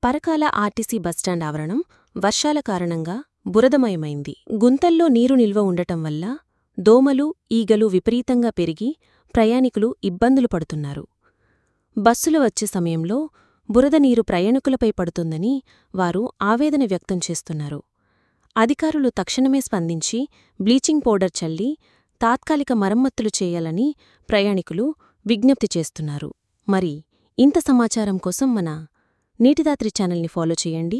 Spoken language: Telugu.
పరకాల ఆర్టీసీ బస్టాండ్ ఆవరణం వర్షాల కారణంగా బురదమయమైంది గుంతల్లో నీరు నిల్వ ఉండటం వల్ల దోమలు ఈగలు విపరీతంగా పెరిగి ప్రయాణికులు ఇబ్బందులు పడుతున్నారు బస్సులు వచ్చే సమయంలో బురద నీరు ప్రయాణికులపై పడుతుందని వారు ఆవేదన వ్యక్తం చేస్తున్నారు అధికారులు తక్షణమే స్పందించి బ్లీచింగ్ పౌడర్ చల్లి తాత్కాలిక మరమ్మతులు చేయాలని ప్రయాణికులు విజ్ఞప్తి చేస్తున్నారు మరి ఇంత సమాచారం కోసం మన నీటిదాత్రి ఛానల్ని ఫాలో చేయండి